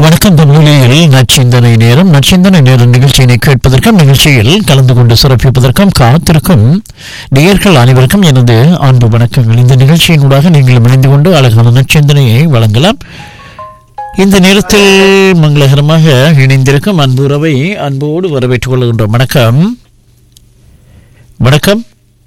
வணக்கம் தமிழில் நச்சிந்தனை நேரம் நச்சிந்தனை நேரம் நிகழ்ச்சியினை கேட்பதற்கும் நிகழ்ச்சியில் கலந்து கொண்டு சிறப்பிப்பதற்கும் காத்திருக்கும் நேயர்கள் அனைவருக்கும் எனது அன்பு வணக்கங்கள் இந்த நிகழ்ச்சியினூடாக நீங்கள் இணைந்து கொண்டு அழகான நச்சிந்தனையை வழங்கலாம் இந்த நேரத்தில் மங்களகரமாக இணைந்திருக்கும் அன்பு உறவை அன்போடு வரவேற்றுக் கொள்கின்றோம் வணக்கம் வணக்கம்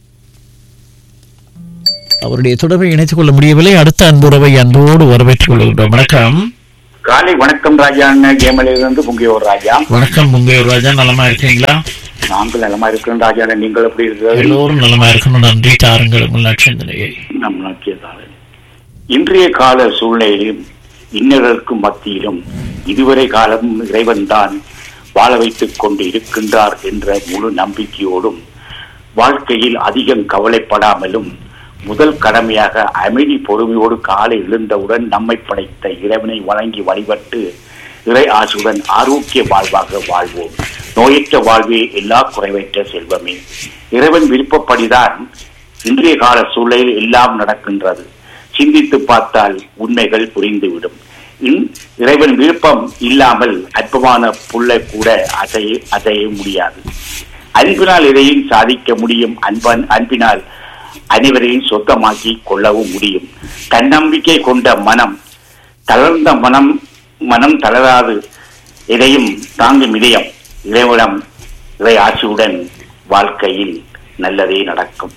அவருடைய தொடர்பை இணைத்துக் கொள்ள முடியவில்லை அடுத்த அன்புறவை அன்போடு வரவேற்றுக் கொள்கின்றோம் வணக்கம் காலை வணக்கம் ராஜா அண்ணன் கேமலிலிருந்து பொங்கியோர் ராஜா வணக்கம் முங்கையூர் ராஜா நலமா இருக்கீங்களா நாங்கள் நலமா இருக்கிறோம் ராஜா அண்ணன் நீங்கள் எப்படி இருக்கிறீர்கள் எல்லோரும் நலமா இருக்கணும் நன்றி தாருங்கள் உங்கள் நட்சத்திரையை நம் நோக்கியதாக இன்றைய கால சூழ்நிலையிலும் இன்னர்களுக்கும் மத்தியிலும் இதுவரை காலம் இறைவன் தான் வாழ வைத்துக் கொண்டு இருக்கின்றார் என்ற முழு நம்பிக்கையோடும் வாழ்க்கையில் அதிகம் கவலைப்படாமலும் முதல் கடமையாக அமைதி பொறுமையோடு காலை எழுந்தவுடன் நம்மை படைத்த இறைவனை வணங்கி வழிபட்டு இறை ஆசுடன் ஆரோக்கிய வாழ்வாக வாழ்வோம் நோயற்ற வாழ்வே எல்லா குறைவற்ற செல்வமே இறைவன் விருப்பப்படிதான் இன்றைய கால சூழலில் எல்லாம் நடக்கின்றது சிந்தித்து பார்த்தால் உண்மைகள் புரிந்துவிடும் இன்- இறைவன் விருப்பம் இல்லாமல் அற்பமான புல்லை கூட அசைய அசைய முடியாது அன்பினால் எதையும் சாதிக்க முடியும் அன்பன் அன்பினால் அனைவரையும் சொந்தமாக்கி கொள்ளவும் முடியும் தன்னம்பிக்கை கொண்ட மனம் தளர்ந்த மனம் மனம் தளராது எதையும் தாங்கும் இதயம் இறைவனம் இறை ஆட்சியுடன் வாழ்க்கையில் நல்லதே நடக்கும்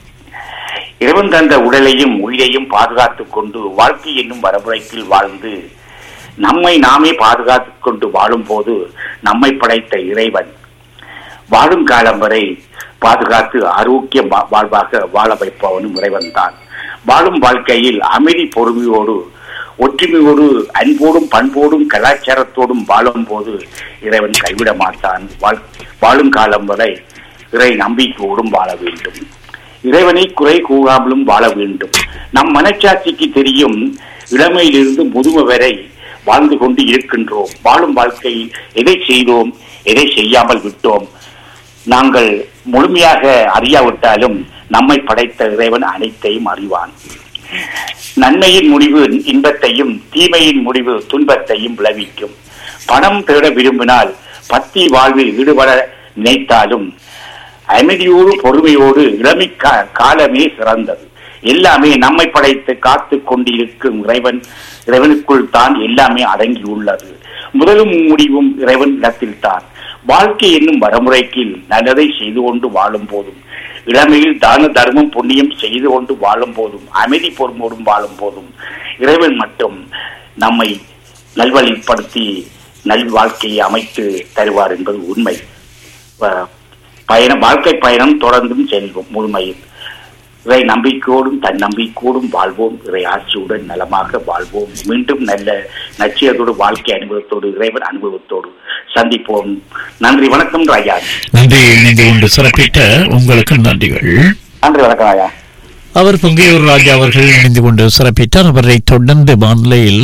இறைவன் தந்த உடலையும் உயிரையும் பாதுகாத்துக் கொண்டு வாழ்க்கை என்னும் வரமுறைத்தில் வாழ்ந்து நம்மை நாமே பாதுகாத்துக் கொண்டு வாழும்போது நம்மை படைத்த இறைவன் வாழும் காலம் வரை பாதுகாத்து ஆரோக்கிய வா- வாழ்வாக வாழ வைப்பவனும் இறைவன் தான் வாழும் வாழ்க்கையில் அமைதி பொறுமையோடு ஒற்றுமையோடு அன்போடும் பண்போடும் கலாச்சாரத்தோடும் வாழும் போது இறைவன் கைவிட மாட்டான் வாழ்- வாழும் காலம் வரை இறை நம்பிக்கையோடும் வாழ வேண்டும் இறைவனை குறை கூறாமலும் வாழ வேண்டும் நம் மனச்சாட்சிக்கு தெரியும் இளமையிலிருந்து முதுமை வரை வாழ்ந்து கொண்டு இருக்கின்றோம் வாழும் வாழ்க்கையில் எதை செய்தோம் எதை செய்யாமல் விட்டோம் நாங்கள் முழுமையாக அறியாவிட்டாலும் நம்மை படைத்த இறைவன் அனைத்தையும் அறிவான் நன்மையின் முடிவு இன்பத்தையும் தீமையின் முடிவு துன்பத்தையும் விளைவிக்கும் பணம் தேட விரும்பினால் பத்தி வாழ்வில் ஈடுபட நினைத்தாலும் அமைதியோடு பொறுமையோடு இளமை கா- காலமே சிறந்தது எல்லாமே நம்மை படைத்து காத்து கொண்டிருக்கும் இறைவன் இறைவனுக்குள் தான் எல்லாமே அடங்கியுள்ளது முதலும் முடிவும் இறைவன் இடத்தில் தான் வாழ்க்கை என்னும் வரமுறைக்கு நல்லதை செய்து கொண்டு வாழும் போதும் இளமையில் தான தர்மம் புண்ணியம் செய்து கொண்டு வாழும் போதும் அமைதி பொறுமோடும் வாழும் போதும் இறைவன் மட்டும் நம்மை நல்வழிப்படுத்தி நல் வாழ்க்கையை அமைத்து தருவார் என்பது உண்மை வ- பயணம் வாழ்க்கை பயணம் தொடர்ந்தும் செல்வோம் முழுமையில் இறை நம்பிக்கையோடும் தன்னம்பிக்கையோடும் வாழ்வோம் இறை ஆட்சியுடன் நலமாக வாழ்வோம் மீண்டும் நல்ல நச்சியத்தோடு வாழ்க்கை அனுபவத்தோடு இறைவன் அனுபவத்தோடு சந்திப்போம் நன்றி வணக்கம் ராஜா நன்றி இணைந்து கொண்டு சிறப்பித்த உங்களுக்கு நன்றிகள் நன்றி வணக்கம் ராஜா அவர் பொங்கையூர் ராஜா அவர்கள் இணைந்து கொண்டு சிறப்பித்தார் அவரை தொடர்ந்து வானிலையில்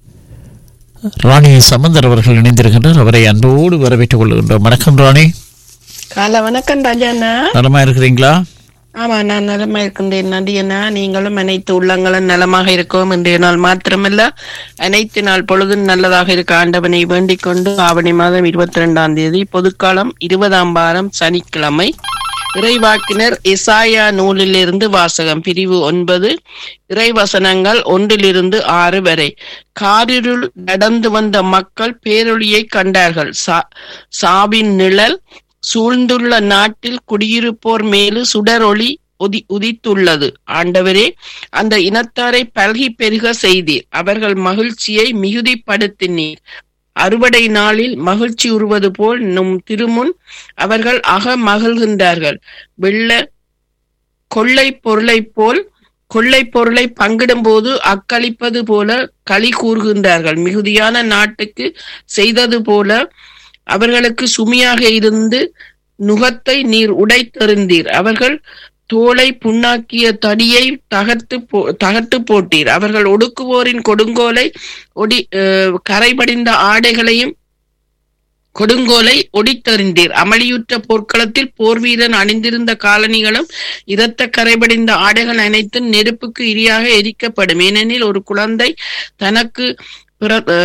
ராணி சம்பந்தர் அவர்கள் இணைந்திருக்கின்றார் அவரை அன்போடு வரவேற்றுக் கொள்கின்றோம் வணக்கம் ராணி காலை வணக்கம் ராஜாண்ணா நலமா இருக்கிறீங்களா ஆமா நான் நலமா இருக்கின்றேன் நடிகனா நீங்களும் அனைத்து உள்ளங்களும் நலமாக இருக்கவும் இன்றைய நாள் மாத்திரமல்ல அனைத்து நாள் பொழுதும் நல்லதாக இருக்க ஆண்டவனை வேண்டிக் கொண்டு ஆவணி மாதம் இருபத்தி ரெண்டாம் தேதி பொதுக்காலம் இருபதாம் வாரம் சனிக்கிழமை இறைவாக்கினர் இசாயா நூலிலிருந்து வாசகம் பிரிவு ஒன்பது இறைவசனங்கள் ஒன்றிலிருந்து ஆறு வரை காரிருள் நடந்து வந்த மக்கள் பேரொளியை கண்டார்கள் சா- சாவின் நிழல் சூழ்ந்துள்ள நாட்டில் குடியிருப்போர் மேலு சுடரொளி உதி உதித்துள்ளது ஆண்டவரே அந்த இனத்தாரை பல்கி பெருக செய்தீர் அவர்கள் மகிழ்ச்சியை மிகுதிப்படுத்தினீர் அறுவடை நாளில் மகிழ்ச்சி உருவது போல் நும் திருமுன் அவர்கள் அக மகிழ்கின்றார்கள் வெள்ள கொள்ளை பொருளைப் போல் கொள்ளை பொருளை பங்கிடும் போது அக்களிப்பது போல களி கூறுகின்றார்கள் மிகுதியான நாட்டுக்கு செய்தது போல அவர்களுக்கு சுமையாக இருந்து நுகத்தை நீர் உடைத்தெறிந்தீர் அவர்கள் தோலை புண்ணாக்கிய தடியை தகர்த்து போ தகர்த்து போட்டீர் அவர்கள் ஒடுக்குவோரின் கொடுங்கோலை ஒடி அஹ், கரைபடிந்த ஆடைகளையும் கொடுங்கோலை ஒடித்தெறிந்தீர் அமளியுற்ற போர்க்களத்தில் போர் வீரன் அணிந்திருந்த காலணிகளும் இரத்த கரைபடிந்த ஆடைகள் அனைத்தும் நெருப்புக்கு இரியாக எரிக்கப்படும் ஏனெனில் ஒரு குழந்தை தனக்கு பிற- அஹ்,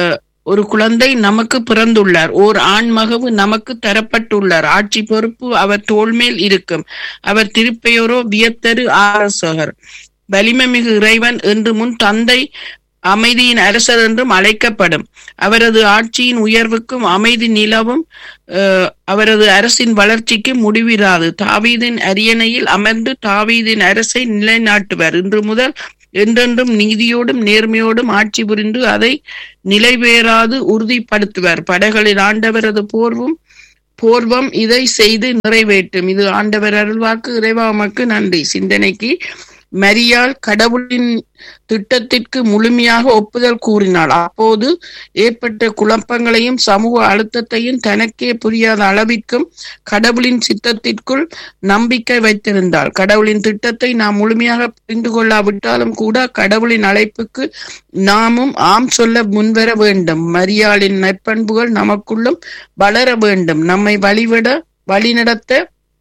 ஒரு குழந்தை நமக்கு பிறந்துள்ளார் ஓர் ஆண் மகவு நமக்கு தரப்பட்டுள்ளார் ஆட்சி பொறுப்பு அவர் தோள்மேல் இருக்கும் அவர் திருப்பெயரோ வியத்தரு ஆலோசகர் வலிமை மிகு இறைவன் என்று முன் தந்தை அமைதியின் அரசர் என்றும் அழைக்கப்படும் அவரது ஆட்சியின் உயர்வுக்கும் அமைதி நிலவும் அஹ், அவரது அரசின் வளர்ச்சிக்கு முடிவிராது தாவீதின் அரியணையில் அமர்ந்து தாவீதின் அரசை நிலைநாட்டுவர் இன்று முதல் என்றென்றும் நீதியோடும் நேர்மையோடும் ஆட்சி புரிந்து அதை நிலைபெறாது உறுதிப்படுத்துவர் படைகளின் ஆண்டவரது போர்வும் போர்வம் இதை செய்து நிறைவேற்றும் இது ஆண்டவர் அருள்வாக்கு இறைவாமக்கு நன்றி சிந்தனைக்கு மரியாள் கடவுளின் திட்டத்திற்கு முழுமையாக ஒப்புதல் கூறினாள் அப்போது ஏற்பட்ட குழப்பங்களையும் சமூக அழுத்தத்தையும் தனக்கே புரியாத அளவிற்கும் கடவுளின் சித்தத்திற்குள் நம்பிக்கை வைத்திருந்தாள் கடவுளின் திட்டத்தை நாம் முழுமையாக புரிந்து கொள்ளாவிட்டாலும் கூட கடவுளின் அழைப்புக்கு நாமும் ஆம் சொல்ல முன்வர வேண்டும் மரியாளின் நற்பண்புகள் நமக்குள்ளும் வளர வேண்டும் நம்மை வழிவிட வழிநடத்த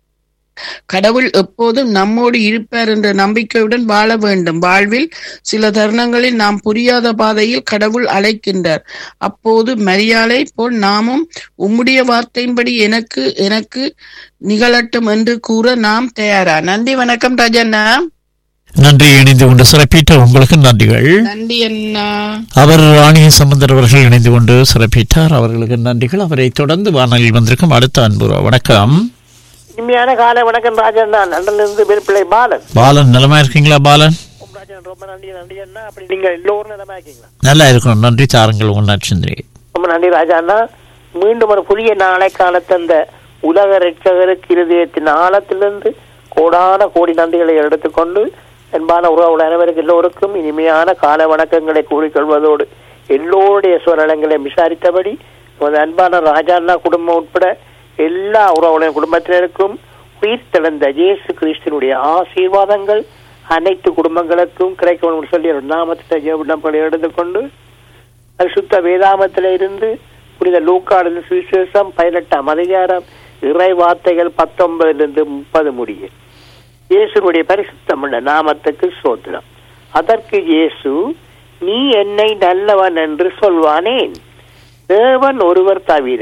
கடவுள் எப்போதும் நம்மோடு இருப்பார் என்ற நம்பிக்கையுடன் வாழ வேண்டும் வாழ்வில் சில தருணங்களில் நாம் புரியாத பாதையில் கடவுள் அழைக்கின்றார் அப்போது மரியாதை போல் நாமும் உம்முடைய வார்த்தையின்படி எனக்கு எனக்கு நிகழட்டும் என்று கூற நாம் தயாரா நன்றி வணக்கம் ராஜண்ணா நன்றி இணைந்து கொண்டு சிறப்பித்த உங்களுக்கு நன்றிகள் நன்றி அண்ணா அவர் ராணி சம்பந்தர் அவர்கள் இணைந்து கொண்டு சிறப்பித்தார் அவர்களுக்கு நன்றிகள் அவரை தொடர்ந்து வானொலியில் வந்திருக்கும் அடுத்த அன்பு வணக்கம் இனிமையான காலை வணக்கம் ராஜன் தான் லண்டன்ல வேறுபிள்ளை பாலன் பாலன் நலமா இருக்கீங்களா பாலன் உம் ராஜன் ரொம்ப நன்றி நன்றி அண்ணா அப்படி நீங்க எல்லோரும் நிலமா இருக்கீங்களா நல்லா இருக்கணும் நன்றி தாருங்கள் உங்கள் நற்சிந்தனை ரொம்ப நன்றி ராஜா அண்ணா மீண்டும் ஒரு புதிய நாளை காண தந்த உலக ரட்சகருக்கு இருதயத்தின் ஆழத்திலிருந்து கோடான கோடி நன்றிகளை எடுத்துக்கொண்டு அன்பான உறவுகள் அனைவருக்கு எல்லோருக்கும் இனிமையான கால வணக்கங்களை கூறிக்கொள்வதோடு எல்லோருடைய சுவநலங்களை விசாரித்தபடி நமது அன்பான ராஜா அண்ணா குடும்பம் உட்பட எல்லா உறவுகளின் குடும்பத்தினருக்கும் உயிர் திறந்த இயேசு கிறிஸ்தினுடைய ஆசீர்வாதங்கள் அனைத்து குடும்பங்களுக்கும் கிடைக்கும் என்று சொல்லி ஒரு நாமத்தை ஜெபங்களை எடுத்துக்கொண்டு பரிசுத்த வேதாமத்தில இருந்து புனித லூக்காடின் சுவிசேஷம் பதினெட்டாம் அதிகாரம் இறை வார்த்தைகள் பத்தொன்பதிலிருந்து முப்பது முடிய இயேசுடைய பரிசுத்தமுள்ள நாமத்துக்கு சோத்திரம் அதற்கு இயேசு நீ என்னை நல்லவன் என்று சொல்வானேன் தேவன் ஒருவர் தவிர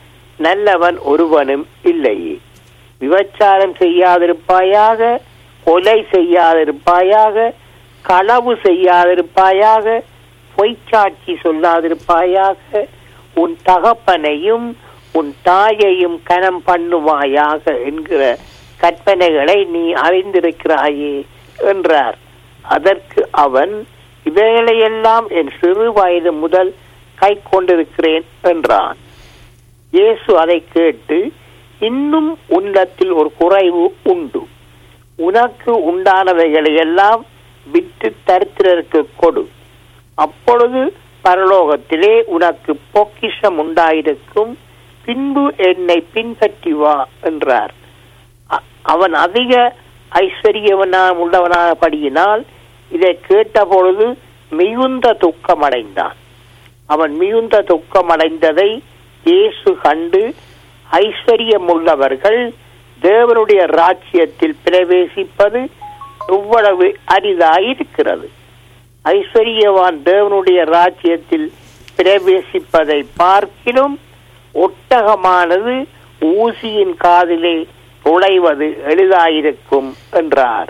நல்லவன் ஒருவனும் இல்லையே விபச்சாரம் செய்யாதிருப்பாயாக கொலை செய்யாதிருப்பாயாக களவு செய்யாதிருப்பாயாக பொய்ச்சாட்சி சொல்லாதிருப்பாயாக உன் தகப்பனையும் உன் தாயையும் கனம் பண்ணுவாயாக என்கிற கற்பனைகளை நீ அறிந்திருக்கிறாயே என்றார் அதற்கு அவன் இவைகளையெல்லாம் என் சிறு வயது முதல் கை கொண்டிருக்கிறேன் என்றான் இயேசு அதை கேட்டு இன்னும் உன்னத்தில் ஒரு குறைவு உண்டு உனக்கு உண்டானவைகளை எல்லாம் விட்டு தரித்திரருக்கு கொடு அப்பொழுது பரலோகத்திலே உனக்கு பொக்கிஷம் உண்டாயிருக்கும் பின்பு என்னை பின்பற்றி வா என்றார் அ- அவன் அதிக ஐஸ்வர்யவனா உள்ளவனாகபடியினால் இதை கேட்டபொழுது மிகுந்த துக்கமடைந்தான் அவன் மிகுந்த துக்கமடைந்ததை இயேசு கண்டு ஐஸ்வர்யமுள்ளவர்கள் தேவனுடைய ராஜ்யத்தில் பிரவேசிப்பது எவ்வளவு அரிதாயிருக்கிறது ஐஸ்வர்யவான் தேவனுடைய ராஜ்யத்தில் பிரவேசிப்பதை பார்க்கிலும் ஒட்டகமானது ஊசியின் காதிலே நுழைவது எளிதாயிருக்கும் என்றார்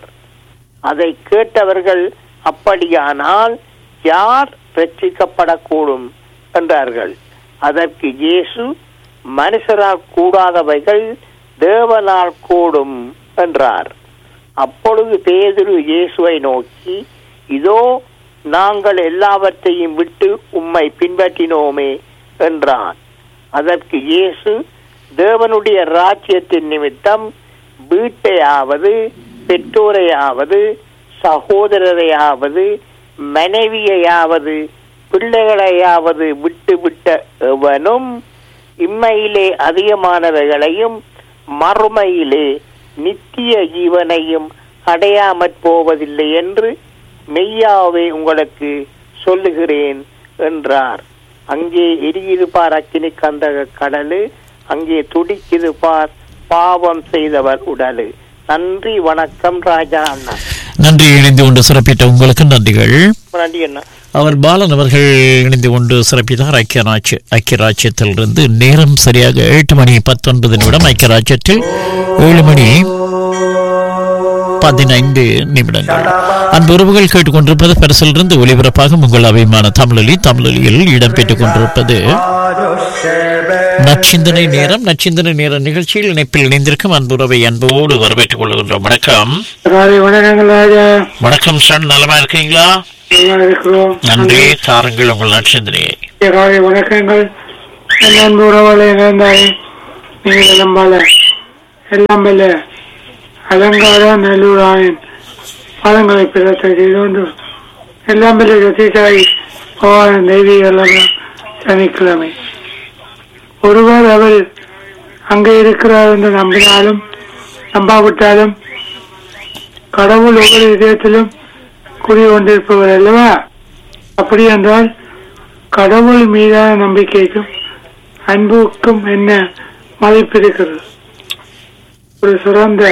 அதை கேட்டவர்கள் அப்படியானால் யார் ரட்சிக்கப்படக்கூடும் என்றார்கள் அதற்கு இயேசு மனுஷரால் கூடாதவைகள் தேவனால் கூடும் என்றார் அப்பொழுது பேதுரு இயேசுவை நோக்கி இதோ நாங்கள் எல்லாவற்றையும் விட்டு உம்மை பின்பற்றினோமே என்றான் அதற்கு இயேசு தேவனுடைய ராஜ்யத்தின் நிமித்தம் வீட்டையாவது பெற்றோரையாவது சகோதரரையாவது மனைவியையாவது பிள்ளைகளையாவது விட்டு விட்ட எவனும் இம்மையிலே அதிகமானவைகளையும் மறுமையிலே நித்திய ஜீவனையும் அடையாமற் போவதில்லை என்று மெய்யாவே உங்களுக்கு சொல்லுகிறேன் என்றார் அங்கே எரியுது பார் அக்கினி கந்தக கடலு அங்கே துடிக்குது பார் பாவம் செய்தவர் உடலு நன்றி வணக்கம் ராஜா அண்ணா நன்றி இணைந்து கொண்டு சிறப்பித்த உங்களுக்கு நன்றிகள் நன்றி அண்ணா அவர் பாலன் அவர்கள் இணைந்து கொண்டு சிறப்பித்தார் ஐக்கிய ராஜ்ய ஐக்கிய ராஜ்யத்திலிருந்து நேரம் சரியாக எட்டு மணி பத்தொன்பது நிமிடம் ஐக்கிய ராஜ்யத்தில் ஏழு மணி பதினைந்து நிமிடங்கள் அன்பு உறவுகள் கேட்டுக்கொண்டிருப்பது பரிசிலிருந்து ஒலிபரப்பாக உங்கள் அபிமான தமிழொலி தமிழொலியில் இடம்பெற்றுக் கொண்டிருப்பது நச்சிந்தனை நேரம் நச்சிந்தனை நேர நிகழ்ச்சியில் இணைப்பில் இணைந்திருக்கும் அன்புறவை அன்போடு வரவேற்றுக் கொள்கின்றோம் வணக்கம் காலை வணக்கங்கள் ராஜா வணக்கம் சார் நலமா இருக்கீங்களா நல்லா இருக்கிறோம் நன்றி தாருங்கள் உங்கள் நச்சிந்தனையை காலை வணக்கங்கள் என் அன்பு உறவுகளை இழந்தாய் நீங்கள் நம்பால எல்லாம் வல்ல அலங்கார நல்லூராயன் பாதங்களை பிறத்த செய்து கொண்டு எல்லாம் வல்ல சதீசாய் பகவான் தேவி எல்லாம் சனிக்கிழமை ஒருவர் அவர் அங்கே இருக்கிறார் என்று நம்பினாலும் நம்பாவிட்டாலும் கடவுள் ஒவ்வொரு இதயத்திலும் குடி கொண்டிருப்பவர் அல்லவா அப்படி என்றால் கடவுள் மீதான நம்பிக்கைக்கும் அன்புக்கும் என்ன மதிப்பு இருக்கிறது ஒரு சிறந்த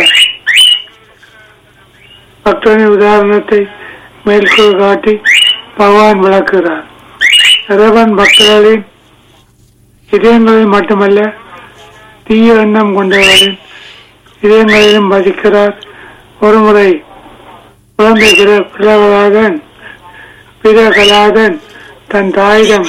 பக்தனின் உதாரணத்தை மேற்கோள் காட்டி பகவான் விளக்குகிறார் இறைவன் பக்தர்களின் இதயங்களில் மட்டுமல்ல தீய எண்ணம் கொண்டவரின் இதயங்களிலும் வசிக்கிறார் ஒருமுறை குழந்தை பிற பிறவலாதன் பிறகலாதன் தன் தாயிடம்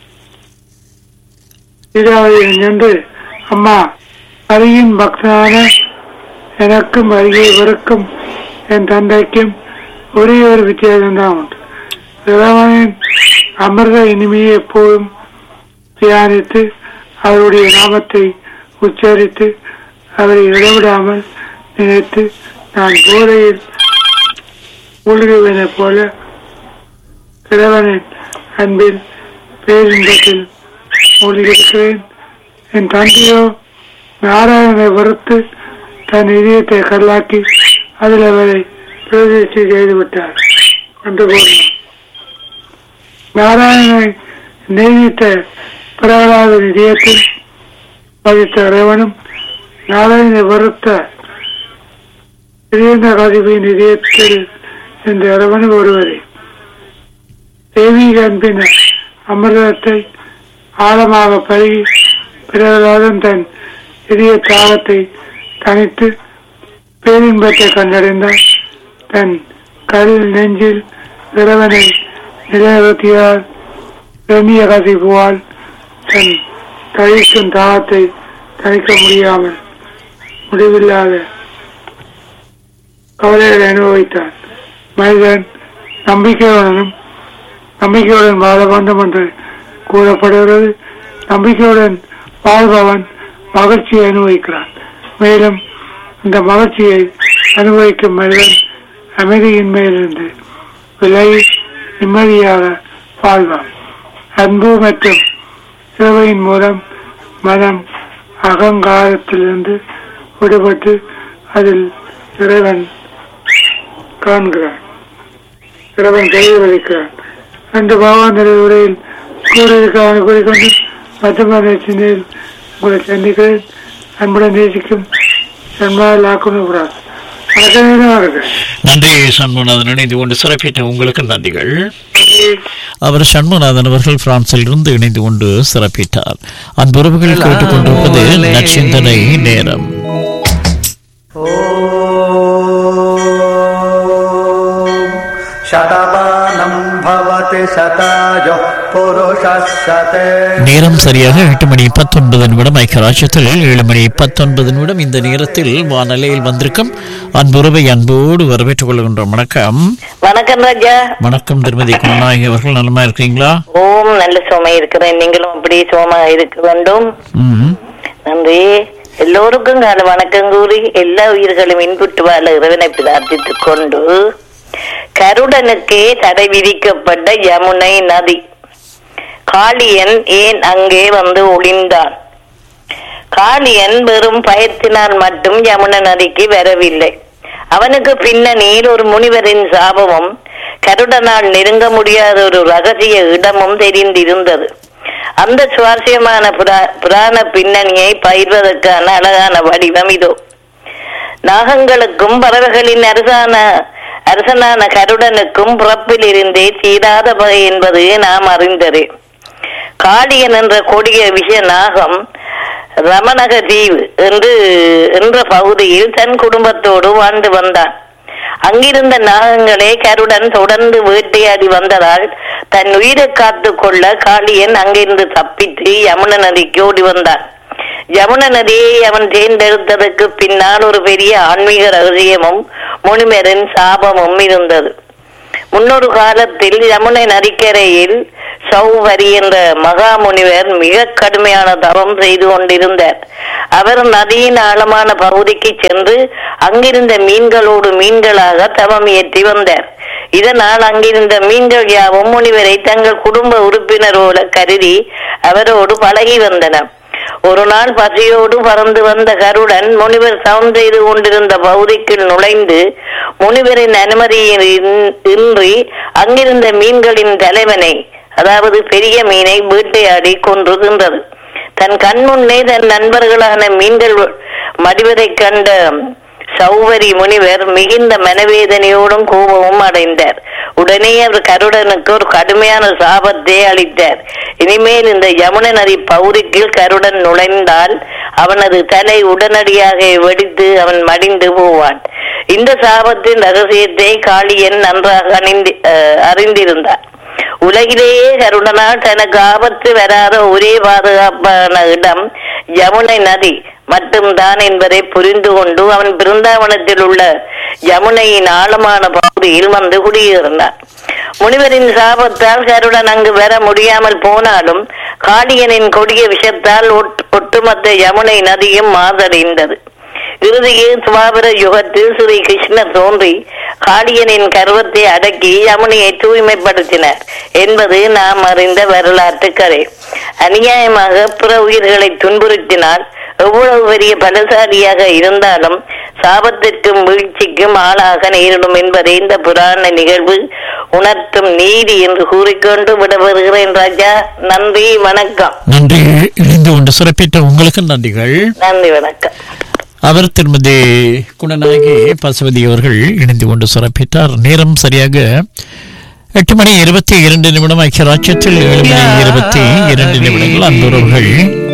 சீதாவதியிடம் சென்று அம்மா அரியின் பக்தனான எனக்கும் அருகே இவருக்கும் என் தந்தைக்கும் ஒரே ஒரு வித்தியாசம்தான் உண்டு இறைவனின் அமிர்த இனிமையை எப்போதும் தியானித்து அவருடைய நாமத்தை உச்சரித்து அவரை இடைவிடாமல் நினைத்து நான் போதையில் மூழ்குவதைப் போல இறைவனின் அன்பில் பேரின்பத்தில் மூழ்கியிருக்கிறேன் என் தந்தையோ நாராயணனை வெறுத்து தன் இதயத்தை கல்லாக்கி அதில் அவரை பிரதிஷ்டை செய்து விட்டார் என்று கூறினார் நாராயணனை நேசித்த பிரகலாத இதயத்தில் பதித்த இறைவனும் நாராயணனை வெறுத்த பிரியந்த கதிபின் இதயத்தில் இந்த இறைவனும் ஒருவரே தெய்வீக அன்பின் அமிர்தத்தை ஆழமாக பருகி பிரகலாதன் தன் இதய தாகத்தை தனித்து பேரின்பத்தை கண்டடைந்தார் தன் கல் நெஞ்சில் இறைவனை நிலைநிறுத்தியார் ரமிய கசிப்புவால் தன் தழிக்கும் தாகத்தை தணிக்க முடியாமல் முடிவில்லாத கவலைகளை அனுபவித்தார் மனிதன் நம்பிக்கையுடனும் நம்பிக்கையுடன் வாழ வேண்டும் என்று கூறப்படுகிறது நம்பிக்கையுடன் வாழ்பவன் மகிழ்ச்சியை அனுபவிக்கிறான் மேலும் இந்த மகிழ்ச்சியை அனுபவிக்கும் மனிதன் அமைதியின்மையிலிருந்து விலகி நிம்மதியாக வாழ்வான் அன்பு மற்றும் சேவையின் மூலம் மனம் அகங்காரத்திலிருந்து விடுபட்டு அதில் இறைவன் காண்கிறான் இறைவன் தெளிவளிக்கிறான் ரெண்டு பகவான் உரையில் கூறியிருக்கான கூறிக்கொண்டு மற்றொரு சிந்தையில் உங்களை சந்திக்கிறேன் அன்புடன் நேசிக்கும் சன்மால் ஆக்குனுகிறார் வணக்கம் நன்றி சண்முகநாதன் இணைந்து கொண்டு சிறப்பித்த உங்களுக்கு நன்றிகள் அவர் சண்முகநாதன் அவர்கள் பிரான்சில் இருந்து இணைந்து கொண்டு சிறப்பித்தார் அன்புறவுகள் கேட்டுக்கொண்டிருப்பது நச்சிந்தனை நேரம் शतमानं भवति शतायुः पुरुषः शते நேரம் சரியாக எட்டு மணி பத்தொன்பது நிமிடம் ஐக்கியராட்சத்தில் ஏழு மணி பத்தொன்பது நிமிடம் இந்த நேரத்தில் வானலையில் வந்திருக்கும் அன்புறவை அன்போடு வரவேற்றுக் கொள்கின்றோம் வணக்கம் வணக்கம் ராஜா வணக்கம் திருமதி குணநாயகி அவர்கள் நலமா இருக்கீங்களா ஓம் நல்ல சோமா இருக்கிறேன் நீங்களும் அப்படி சோமா இருக்க வேண்டும் ம் நன்றி எல்லோருக்கும் கால வணக்கம் கூறி எல்லா உயிர்களும் இன்புட்டு வாழ இறைவனை பிரார்த்தித்துக் கொண்டு கருடனுக்கே தடை விதிக்கப்பட்ட யமுனை நதி காளியன் ஏன் அங்கே வந்து ஒளிந்தான் காளியன் வெறும் பயத்தினால் மட்டும் யமுனை நதிக்கு வரவில்லை அவனுக்கு பின்னணியில் ஒரு முனிவரின் சாபமும் கருடனால் நெருங்க முடியாத ஒரு ரகசிய இடமும் தெரிந்திருந்தது அந்த சுவாரஸ்யமான புரா- புராண பின்னணியை பயிர்வதற்கான அழகான வடிவம் இதோ நாகங்களுக்கும் பறவைகளின் அரசான அரசனான கருடனுக்கும் பிறப்பில் இருந்தே தீராத பகை என்பது நாம் அறிந்தது காளியன் என்ற கொடிய விஷ நாகம் ரமணக தீவு என்று என்ற பகுதியில் தன் குடும்பத்தோடு வாழ்ந்து வந்தான் அங்கிருந்த நாகங்களே கருடன் தொடர்ந்து வேட்டையாடி வந்ததால் தன் உயிரை காத்து கொள்ள காளியன் அங்கிருந்து தப்பித்து யமுன நதிக்கு ஓடி வந்தான் யமுன நதியை அவன் தேர்ந்தெடுத்ததற்கு பின்னால் ஒரு பெரிய ஆன்மீக ரகசியமும் முனிமரின் சாபமும் இருந்தது முன்னொரு காலத்தில் யமுனை நதிக்கரையில் சௌவரி என்ற மகா முனிவர் மிக கடுமையான தவம் செய்து கொண்டிருந்தார் அவர் நதியின் ஆழமான பகுதிக்கு சென்று அங்கிருந்த மீன்களோடு மீன்களாக தவம் இயற்றி வந்தார் இதனால் அங்கிருந்த மீன்கள் யாவும் முனிவரை தங்கள் குடும்ப உறுப்பினரோட கருதி அவரோடு பழகி வந்தன ஒரு நாள் பசியோடு பறந்து வந்த கருடன் முனிவர் சவம் செய்து கொண்டிருந்த பகுதிக்குள் நுழைந்து முனிவரின் அனுமதியின்றி அங்கிருந்த மீன்களின் தலைவனை அதாவது பெரிய மீனை வேட்டையாடி கொன்று தின்றது தன் கண் முன்னே தன் நண்பர்களான மீன்கள் மடிவதைக் கண்ட சௌவரி முனிவர் மிகுந்த மனவேதனையோடும் கோபமும் அடைந்தார் உடனே அவர் கருடனுக்கு ஒரு கடுமையான சாபத்தை அளித்தார் இனிமேல் இந்த யமுனை நதி பகுதிக்குள் கருடன் நுழைந்தால் அவனது தலை உடனடியாக வெடித்து அவன் மடிந்து போவான் இந்த சாபத்தின் ரகசியத்தை காளியன் நன்றாக அணிந்து அஹ், அறிந்திருந்தார் உலகிலேயே கருடனால் தனக்கு ஆபத்து வராத ஒரே பாதுகாப்பான இடம் யமுனை நதி மட்டும்தான் என்பதை புரிந்து கொண்டு அவன் பிருந்தாவனத்தில் உள்ள யமுனையின் ஆழமான பகுதியில் வந்து குடியிருந்தான் முனிவரின் சாபத்தால் கருடன் அங்கு வர முடியாமல் போனாலும் காளியனின் கொடிய விஷத்தால் ஒட்- ஒட்டுமொத்த யமுனை நதியும் மாசடைந்தது இறுதியில் துவாபர யுகத்தில் ஸ்ரீ கிருஷ்ணர் தோன்றி காளியனின் கர்வத்தை அடக்கி யமுனையை தூய்மைப்படுத்தினார் என்பது நாம் அறிந்த வரலாற்று கதை அநியாயமாக பிற உயிர்களை துன்புறுத்தினால் எவ்வளவு பெரிய பலசாலியாக இருந்தாலும் சாபத்திற்கும் வீழ்ச்சிக்கும் ஆளாக நேரிடும் என்பதை இந்த புராண நிகழ்வு உணர்த்தும் நீதி என்று கூறிக்கொண்டு விடவருகிறேன் ராஜா நன்றி வணக்கம் நன்றி இணைந்து கொண்டு சிறப்பித்த உங்களுக்கு நன்றிகள் நன்றி வணக்கம் அவர் திருமதி குணநாயகி பசுபதி அவர்கள் இணைந்து கொண்டு சிறப்பித்தார் நேரம் சரியாக எட்டு மணி இருபத்தி இரண்டு நிமிடம் ஐக்கிய ராஜ்யத்தில் ஏழு மணி இருபத்தி இரண்டு நிமிடங்கள் அன்புறவர்கள்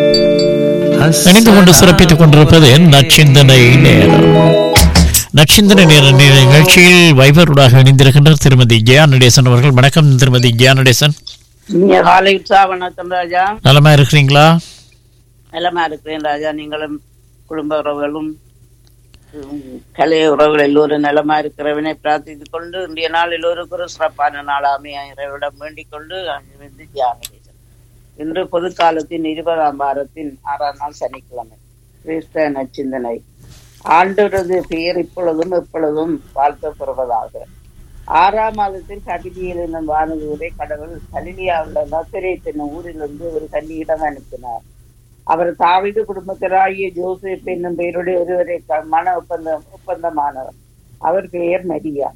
இணைந்து கொண்டு சிறப்பித்துக் கொண்டிருப்பது நச்சிந்தனை நேரம் நச்சிந்தனை நேர நேர நிகழ்ச்சியில் வைபருடாக இணைந்திருக்கின்றார் திருமதி ஜெயா நடேசன் அவர்கள் வணக்கம் திருமதி ஜெயா நடேசன் இனிய காலை உற்சாக வணக்கம் ராஜா நலமா இருக்கிறீங்களா நலமா இருக்கிறேன் ராஜா நீங்களும் குடும்ப உறவுகளும் உம், கலை உறவுகள் எல்லோரும் நலமா இருக்கிறவனை பிரார்த்தித்துக் கொண்டு இன்றைய நாள் எல்லோருக்கும் ஒரு சிறப்பான நாளாமே இறைவிடம் வேண்டிக் கொண்டு அங்கிருந்து தியானம் இன்று பொது காலத்தின் இருபதாம் வாரத்தின் ஆறாம் நாள் சனிக்கிழமை கிறிஸ்த நச்சிந்தனை ஆண்டவரது பெயர் இப்பொழுதும் எப்பொழுதும் வாழ்த்தப்படுவதாக ஆறாம் மாதத்தில் கபிலியில் என்னும் வானதூரை கடவுள் கலிலியாவுள்ள நசரேத் என்னும் ஊரிலிருந்து ஒரு கன்னியிடம் அனுப்பினார் அவர் தாவீது குடும்பத்திலாகிய ஜோசப் என்னும் பெயருடைய ஒருவரை க- மன ஒப்பந்தம் ஒப்பந்தமானவர் அவர் பெயர் மரியா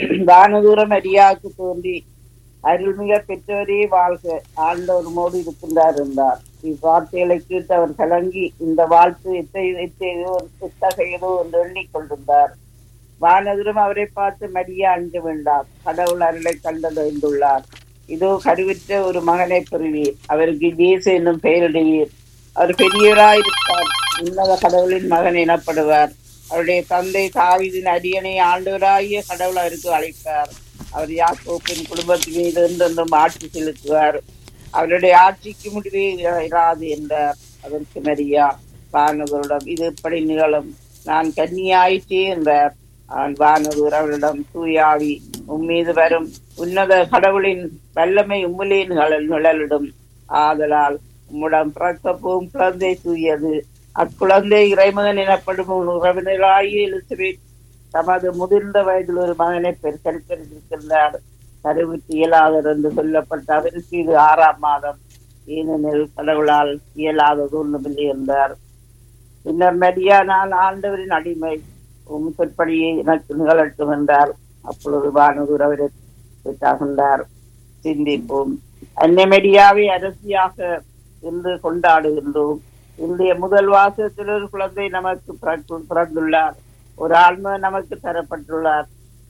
வானதூர மரியாவுக்கு தோன்றி அருள்மிக பெற்றவரே வாழ்க ஆண்டவருமோடு இருக்கின்றார் என்றார் இவ்வார்த்தைகளை கேட்டு அவர் கலங்கி இந்த வாழ்த்து எத்தகைய எத்தகையதோ எத்தகையதோ என்று எண்ணிக்கொண்டிருந்தார் வானதுரம் அவரை பார்த்து மரியா அஞ்ச வேண்டாம் கடவுள் அருளை கண்டடைந்துள்ளார் இதோ கருவிற்ற ஒரு மகனை பெறுவீர் அவருக்கு தேச என்னும் பெயரிடுவீர் அவர் பெரியவராயிருப்பார் உன்னத கடவுளின் மகன் எனப்படுவார் அவருடைய தந்தை தாவீதின் அரியணை ஆண்டவராகிய கடவுள் அவருக்கு அழைப்பார் அவர் யாக்கோப்பின் குடும்பத்தின் மீது என்றென்றும் ஆட்சி செலுத்துவார் அவருடைய ஆட்சிக்கு முடிவே இராது என்றார் அதற்கு மரியா வானவரிடம் இது எப்படி நிகழும் நான் கன்னியாயிற்றே என்றார் அவன் வானவர் அவரிடம் தூயாவி உம்மீது வரும் உன்னத கடவுளின் வல்லமை உம்மிலே நிழல் நிழலிடும் ஆதலால் உம்முடன் பிறக்க போகும் குழந்தை தூயது அக்குழந்தை இறைமகன் எனப்படும் உன் உறவினராகிய எலிசபெத் தமது முதிர்ந்த வயதில் ஒரு மகனை பெருக்கெடுத்திருக்கின்றார் கருவுற்று இயலாதவர் என்று சொல்லப்பட்ட அவருக்கு இது ஆறாம் மாதம் ஏனெனில் கடவுளால் இயலாதது ஒன்றுமில்லை என்றார் பின்னர் மரியா நான் ஆண்டவரின் அடிமை உம் சொற்படியே எனக்கு நிகழட்டும் என்றார் அப்பொழுது வானதூர் அவரை பெற்றாகின்றார் சிந்திப்போம் அன்னை மரியாவை அரசியாக இன்று கொண்டாடுகின்றோம் இன்றைய முதல் வாசத்தில் ஒரு குழந்தை நமக்கு பிறக்கு- பிறந்துள்ளார் ஒரு ஆன்ம நமக்கு தரப்பட்டுள்ளார்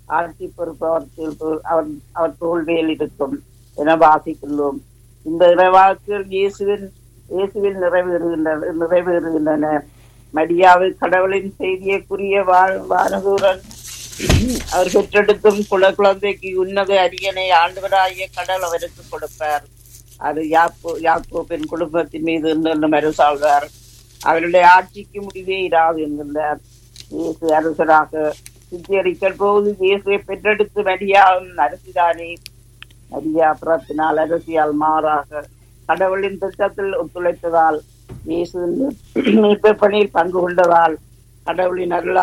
ஆட்சி பொறுப்பு அவர் தீர்ப்பு- அவர் அவர் தோல்வியில் இருக்கும் என வாசிக்கின்றோம் இந்த இறைவாக்குகள் இயேசுவின் இயேசுவில் நிறைவேறுகின்றன நிறைவேறுகின்றன மரியாவில் கடவுளின் செய்தியக்குரிய வா- வானதூரன் அவர் பெற்றெடுக்கும் குல குழந்தைக்கு உன்னத அரியணை ஆண்டவராகிய கடல் அவருக்கு கொடுப்பார் அது யாக்கோ யாக்கோப்பின் குடும்பத்தின் மீது என்று மறுசாழ்வார் அவருடைய ஆட்சிக்கு முடிவே இராது என்கின்றார் இயேசு அரசராக சித்தரிக்கல் போது இயேசுவை பெற்றெடுத்து மரியாவும் அரசிதானே மரியா பிறப்பினால் அரசியால் மாறாக கடவுளின் திட்டத்தில் ஒத்துழைத்ததால் இயேசு மீட்பு பணியில் பங்கு கொண்டதால் கடவுளின் அருளால்